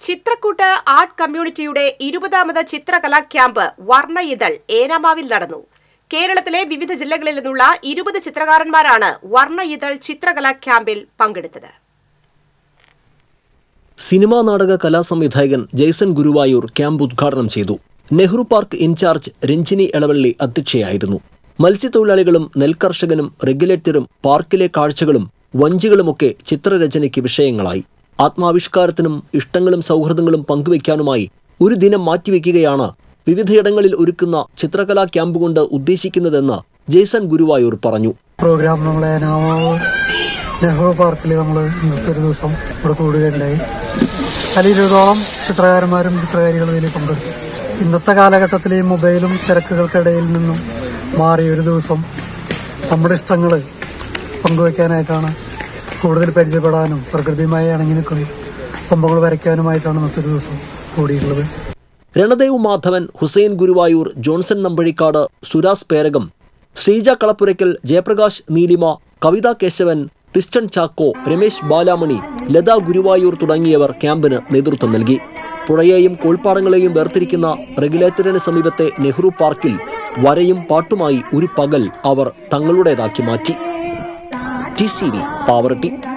ചിത്രക്കൂട്ട് art കമ്മ്യൂണിറ്റിയുടെ ഇരുപതാമത് ചിത്രകലാ camp വർണ്ണ ഇതൾ ഏനാമാവിൽ നടന്നു കേരളത്തിലെ വിവിധ ജില്ലകളിൽ നിന്നുള്ള ഇരുപത് ചിത്രകാരന്മാരാണ് വർണ്ണ ഇതൾ ചിത്രകലാ ക്യാമ്പിൽ പങ്കെടുത്തത് സിനിമാ നാടക കലാസംവിധായകൻ ജെയ്സൺ ഗുരുവായൂർ ക്യാമ്പ് ഉദ്ഘാടനം ചെയ്തു നെഹ്റു പാർക്ക് ഇൻചാർജ് രഞ്ജിനി എളവള്ളി അധ്യക്ഷയായിരുന്നു മത്സ്യത്തൊഴിലാളികളും നെൽകർഷകനും റെഗുലേറ്ററും പാർക്കിലെ കാഴ്ചകളും വഞ്ചികളുമൊക്കെ ചിത്രരചനയ്ക്ക് വിഷയങ്ങളായി ആത്മാവിഷ്കാരത്തിനും ഇഷ്ടങ്ങളും സൗഹൃദങ്ങളും പങ്കുവയ്ക്കാനുമായി ഒരു ദിനം മാറ്റിവെക്കുകയാണ് വിവിധയിടങ്ങളിൽ ഒരുക്കുന്ന ചിത്രകലാ ക്യാമ്പ് കൊണ്ട് ഉദ്ദേശിക്കുന്നതെന്ന് ജെയ്സൺ ഗുരുവായൂർ പറഞ്ഞു പ്രോഗ്രാം നമ്മളെ നാമാവ് നെഹ്റു പാർക്കിൽ നമ്മൾ ഇന്നത്തെ ഒരു ദിവസം ഇവിടെ കൂടുകയുണ്ടായി അതിൽ ഇരുപതോളം ചിത്രകാരന്മാരും ചിത്രകാരികളും ഇതിൽ പങ്കെടുത്തു ഇന്നത്തെ കാലഘട്ടത്തിൽ ഈ മൊബൈലും തിരക്കുകൾക്കിടയിൽ നിന്നും മാറി ഒരു ദിവസം നമ്മുടെ ഇഷ്ടങ്ങൾ പങ്കുവയ്ക്കാനായിട്ടാണ് കൂടുതൽ പരിചയപ്പെടാനും പ്രകൃതിയുമായി ഇണങ്ങി നിൽക്കുന്ന സംഭവങ്ങൾ വരയ്ക്കാനുമായിട്ടാണ് ഇന്നത്തെ ഒരു ദിവസം കൂടിയിട്ടുള്ളത് രണദേവ് മാധവൻ ഹുസൈൻ ഗുരുവായൂർ ജോൺസൺ നമ്പഴിക്കാട് സുരാസ് പേരകം ശ്രീജ കളപ്പുരയ്ക്കൽ ജയപ്രകാശ് നീലിമ കവിത കേശവൻ പിസ്റ്റൺ ചാക്കോ രമേശ് ബാലാമണി ലത ഗുരുവായൂർ തുടങ്ങിയവർ ക്യാമ്പിന് നേതൃത്വം നൽകി പുഴയെയും കോൾപ്പാടങ്ങളെയും വേർതിരിക്കുന്ന റെഗുലേറ്ററിന് സമീപത്തെ നെഹ്റു പാർക്കിൽ വരയും പാട്ടുമായി ഒരു പകൽ അവർ തങ്ങളുടേതാക്കി മാറ്റി ടി സി വി പാവറട്ടി